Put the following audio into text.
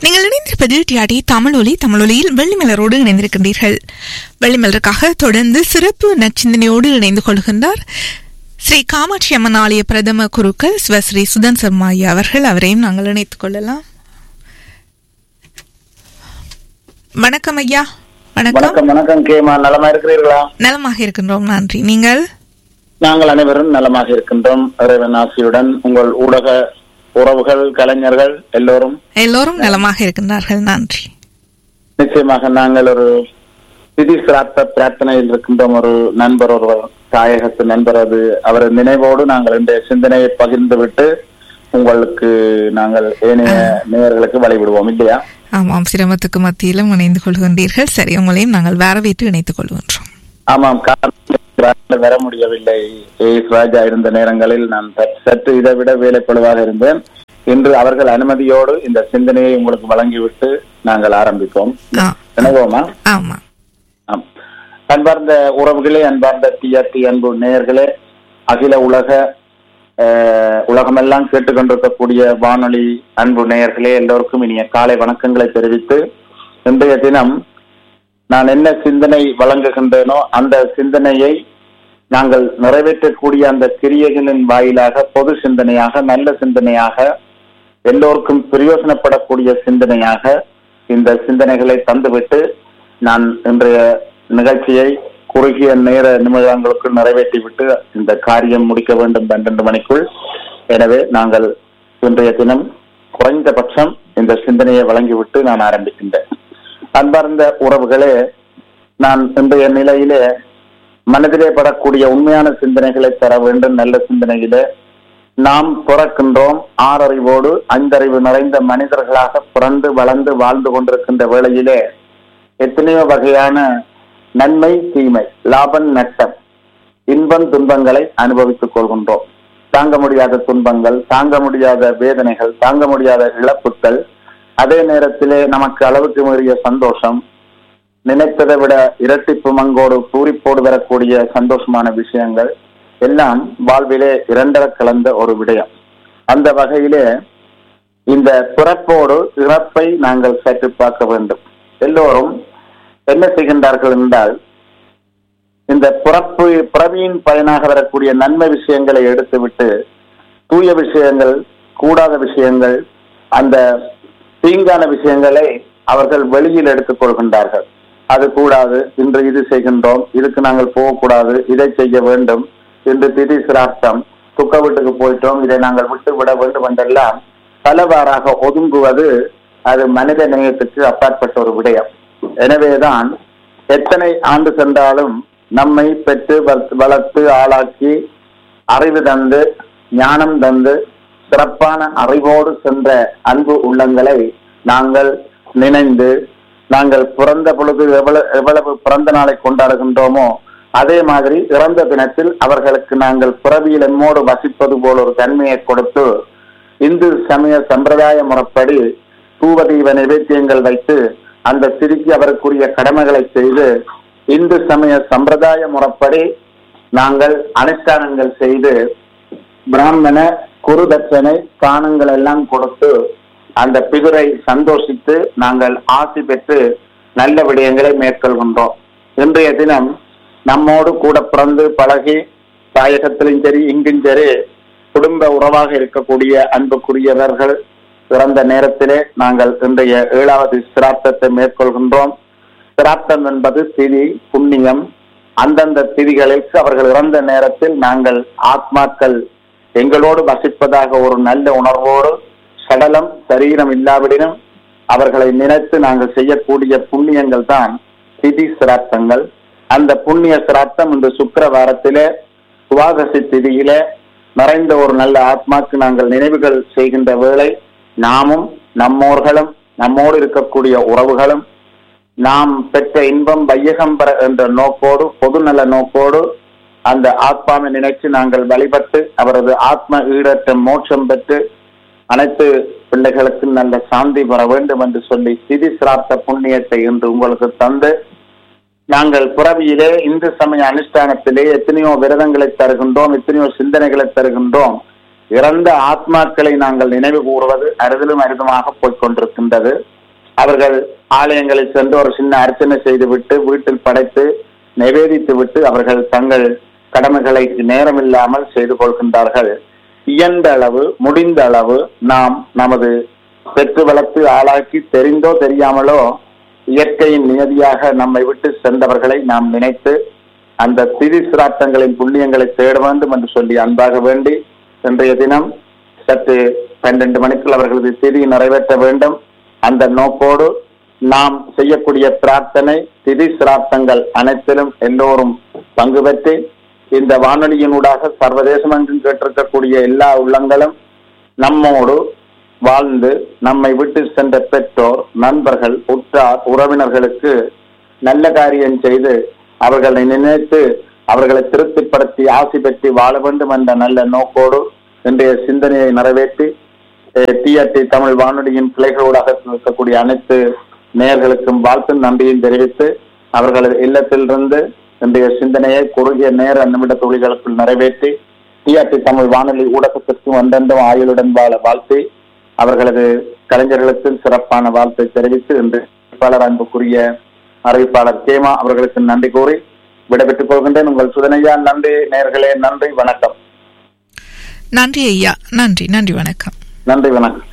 நீங்கள் இணைந்திருப்பது டிஆடி தமிழொலி தமிழொலியில் வெள்ளிமலரோடு இணைந்திருக்கின்றீர்கள் வெள்ளிமலருக்காக தொடர்ந்து சிறப்பு நச்சிந்தனையோடு இணைந்து கொள்கின்றார் ஸ்ரீ காமாட்சி அம்மன் ஆலய பிரதம குருக்கள் சிவஸ்ரீ சுதன் சர்மாயி அவர்கள் அவரையும் நாங்கள் இணைத்துக் கொள்ளலாம் வணக்கம் ஐயா வணக்கம் வணக்கம் வணக்கம் கேமா நலமா இருக்கிறீர்களா நலமாக இருக்கின்றோம் நன்றி நீங்கள் நாங்கள் அனைவரும் நலமாக இருக்கின்றோம் இறைவன் ஆசியுடன் உங்கள் ஊடக உறவுகள் கலைஞர்கள் எல்லோரும் எல்லோரும் நலமாக இருக்கின்றார்கள் நன்றி நிச்சயமாக நாங்கள் ஒரு திதி சிராத்த பிரார்த்தனையில் இருக்கின்றோம் ஒரு நண்பர் ஒருவர் தாயகத்து நண்பர் அது அவர் நினைவோடு நாங்கள் இந்த சிந்தனையை பகிர்ந்து விட்டு உங்களுக்கு நாங்கள் ஏனைய நேயர்களுக்கு வழிவிடுவோம் இல்லையா ஆமாம் சிரமத்துக்கு மத்தியிலும் இணைந்து கொள்கின்றீர்கள் சரி உங்களையும் நாங்கள் வரவேற்று இணைத்துக் கொள்கின்றோம் ஆமாம் காரணம் வர முடியவில்லை ஏஎஸ் ராஜா இருந்த நேரங்களில் நான் சற்று- சற்று இதை விட வேலைப்படுவாக இருந்தேன் இன்று அவர்கள் அனுமதியோடு இந்த சிந்தனையை உங்களுக்கு வழங்கிவிட்டு நாங்கள் ஆரம்பிப்போம் ஆ, நினைவோமா ஆமா ஆம். அன்பார்ந்த உறவுகளே அன்பார்ந்த டிஆர்டி அன்பு நேயர்களே அகில உலக அஹ், உலகமெல்லாம் கேட்டுக்கொண்டிருக்கக்கூடிய வானொலி அன்பு நேயர்களே எல்லோருக்கும் இனிய காலை வணக்கங்களை தெரிவித்து இன்றைய தினம் நான் என்ன சிந்தனை வழங்குகின்றேனோ அந்த சிந்தனையை நாங்கள் நிறைவேற்றக்கூடிய அந்த கிரியைகளின் வாயிலாக பொது சிந்தனையாக நல்ல சிந்தனையாக எல்லோருக்கும் பிரயோசனப்படக்கூடிய சிந்தனையாக இந்த சிந்தனைகளை தந்துவிட்டு நான் இன்றைய நிகழ்ச்சியை குறுகிய நேர நிமிடங்களுக்கு நிறைவேற்றிவிட்டு இந்த காரியம் முடிக்க வேண்டும் பன்னெண்டு மணிக்குள் எனவே நாங்கள் இன்றைய தினம் குறைந்தபட்சம் இந்த சிந்தனையை வழங்கிவிட்டு நான் ஆரம்பிக்கின்றேன் அன்பார்ந்த உறவுகளே நான் இன்றைய நிலையிலே மனதிலே படக்கூடிய உண்மையான சிந்தனைகளை தர வேண்டும் நல்ல சிந்தனையிலே நாம் பிறக்கின்றோம் ஆறறிவோடு ஐந்தறிவு நிறைந்த மனிதர்களாக பிறந்து வளர்ந்து வாழ்ந்து கொண்டிருக்கின்ற வேளையிலே எத்தனையோ வகையான நன்மை தீமை லாபம் நட்டம் இன்பம் துன்பங்களை அனுபவித்துக் கொள்கின்றோம் தாங்க முடியாத துன்பங்கள் தாங்க முடியாத வேதனைகள் தாங்க முடியாத இழப்புகள் அதே நேரத்திலே நமக்கு அளவுக்கு மீறிய சந்தோஷம் நினைத்ததை விட இரட்டிப்பு மங்கோடு பூரிப்போடு வரக்கூடிய சந்தோஷமான விஷயங்கள் எல்லாம் வாழ்விலே இரண்டர கலந்த ஒரு விடயம் அந்த வகையிலே இந்த பிறப்போடு இறப்பை நாங்கள் சற்று பார்க்க வேண்டும் எல்லோரும் என்ன செய்கின்றார்கள் என்றால் இந்த பிறப்பு பிறவியின் பயனாக வரக்கூடிய நன்மை விஷயங்களை எடுத்துவிட்டு தூய விஷயங்கள் கூடாத விஷயங்கள் அந்த தீங்கான விஷயங்களை அவர்கள் வெளியில் எடுத்துக் கொள்கின்றார்கள் அது கூடாது இன்று இது செய்கின்றோம் இதுக்கு நாங்கள் போகக்கூடாது இதை செய்ய வேண்டும் இன்று திதி சிரார்த்தம் துக்க வீட்டுக்கு போயிட்டோம் இதை நாங்கள் விட்டு விட வேண்டும் என்றெல்லாம் பலவாறாக ஒதுங்குவது அது மனித நேயத்துக்கு அப்பாற்பட்ட ஒரு விடயம் எனவேதான் எத்தனை ஆண்டு சென்றாலும் நம்மை பெற்று வளர்த்து- வளர்த்து ஆளாக்கி அறிவு தந்து ஞானம் தந்து சிறப்பான அறிவோடு சென்ற அன்பு உள்ளங்களை நாங்கள் நினைந்து நாங்கள் பிறந்த பொழுது எவ்வளவு எவ்வளவு பிறந்த நாளை கொண்டாடுகின்றோமோ அதே மாதிரி இறந்த தினத்தில் அவர்களுக்கு நாங்கள் பிறவியில் எம்மோடு வசிப்பது போல் ஒரு தன்மையை கொடுத்து இந்து சமய சம்பிரதாய முறைப்படி தூவதீவ நிவேத்தியங்கள் வைத்து அந்த சிரிக்கு அவருக்குரிய கடமைகளை செய்து இந்து சமய சம்பிரதாய முறைப்படி நாங்கள் அனுஷ்டானங்கள் செய்து பிராமண குரு தட்சணை தானங்கள் எல்லாம் கொடுத்து அந்த பிதுரை சந்தோஷித்து நாங்கள் ஆசி பெற்று நல்ல விடயங்களை மேற்கொள்கின்றோம் இன்றைய தினம் நம்மோடு கூட பிறந்து பழகி தாயகத்திலும் சரி இங்கும் சரி குடும்ப உறவாக இருக்கக்கூடிய அன்புக்குரியவர்கள் பிறந்த நேரத்திலே நாங்கள் இன்றைய ஏழாவது சிராத்தத்தை மேற்கொள்கின்றோம் சிராத்தம் என்பது திதி புண்ணியம் அந்தந்த திதிகளுக்கு அவர்கள் இறந்த நேரத்தில் நாங்கள் ஆத்மாக்கள் எங்களோடு வசிப்பதாக ஒரு நல்ல உணர்வோடு சடலம் சரீரம் இல்லாவிடினும் அவர்களை நினைத்து நாங்கள் செய்யக்கூடிய புண்ணியங்கள் தான் திதி சிராத்தங்கள் அந்த புண்ணிய சிராத்தம் இன்று சுக்கிரவாரத்திலே சுவாகசி திதியிலே நிறைந்த ஒரு நல்ல ஆத்மாக்கு நாங்கள் நினைவுகள் செய்கின்ற வேளை நாமும் நம்மோர்களும் நம்மோடு இருக்கக்கூடிய உறவுகளும் நாம் பெற்ற இன்பம் வையகம் பெற என்ற நோக்கோடு பொதுநல நோக்கோடு அந்த ஆத்மாவை நினைச்சு நாங்கள் வழிபட்டு அவரது ஆத்ம ஈடற்ற மோட்சம் பெற்று அனைத்து பிள்ளைகளுக்கும் நல்ல சாந்தி பெற வேண்டும் என்று சொல்லி சிதி சிராத்த புண்ணியத்தை இன்று உங்களுக்கு தந்து நாங்கள் புறவியிலே இந்து சமய அனுஷ்டானத்திலே எத்தனையோ விரதங்களை தருகின்றோம் எத்தனையோ சிந்தனைகளை தருகின்றோம் இறந்த ஆத்மாக்களை நாங்கள் நினைவு கூறுவது அரிதிலும் அரிதமாக போய்க் கொண்டிருக்கின்றது அவர்கள் ஆலயங்களில் சென்று ஒரு சின்ன அர்ச்சனை செய்துவிட்டு வீட்டில் படைத்து நிவேதித்து விட்டு அவர்கள் தங்கள் கடமைகளை நேரமில்லாமல் செய்து கொள்கின்றார்கள் இயன்ற அளவு முடிந்த அளவு நாம் நமது பெற்று வளர்த்து ஆளாக்கி தெரிந்தோ தெரியாமலோ இயற்கையின் நியதியாக நம்மை விட்டு சென்றவர்களை நாம் நினைத்து அந்த திதி சிராட்டங்களின் புண்ணியங்களை தேட வேண்டும் என்று சொல்லி அன்பாக வேண்டி இன்றைய தினம் சற்று பன்னெண்டு மணிக்குள் அவர்களது திதி நிறைவேற்ற வேண்டும் அந்த நோக்கோடு நாம் செய்யக்கூடிய பிரார்த்தனை திதி சிரார்த்தங்கள் அனைத்திலும் எல்லோரும் பங்கு பெற்று இந்த வானொலியினூடாக சர்வதேசமெங்கும் கேட்டிருக்கக்கூடிய எல்லா உள்ளங்களும் நம்மோடு வாழ்ந்து நம்மை விட்டு சென்ற பெற்றோர் நண்பர்கள் உற்றார் உறவினர்களுக்கு நல்ல காரியம் செய்து அவர்களை நினைத்து அவர்களை திருப்திப்படுத்தி ஆசி பெற்று வாழ வேண்டும் என்ற நல்ல நோக்கோடு இன்றைய சிந்தனையை நிறைவேற்றி டிஆர்டி தமிழ் வானொலியின் கிளைகளூடாக இருக்கக்கூடிய அனைத்து நேயர்களுக்கும் வாழ்த்தும் நன்றியும் தெரிவித்து அவர்களது இல்லத்திலிருந்து இன்றைய சிந்தனையை குறுகிய நேர நிமிட தொழில்களுக்குள் நிறைவேற்றி டிஆர்டி தமிழ் வானொலி ஊடகத்திற்கும் வந்தென்றும் ஆயுளுடன் வாழ வாழ்த்தி அவர்களது கலைஞர்களுக்கும் சிறப்பான வாழ்த்தை தெரிவித்து இன்று அறிவிப்பாளர் அன்புக்குரிய அறிவிப்பாளர் கேமா அவர்களுக்கு நன்றி கூறி விடைபெற்றுக் கொள்கின்றேன் உங்கள் சுதனையா நன்றி நேர்களே நன்றி வணக்கம் நன்றி ஐயா நன்றி நன்றி வணக்கம் நன்றி வணக்கம்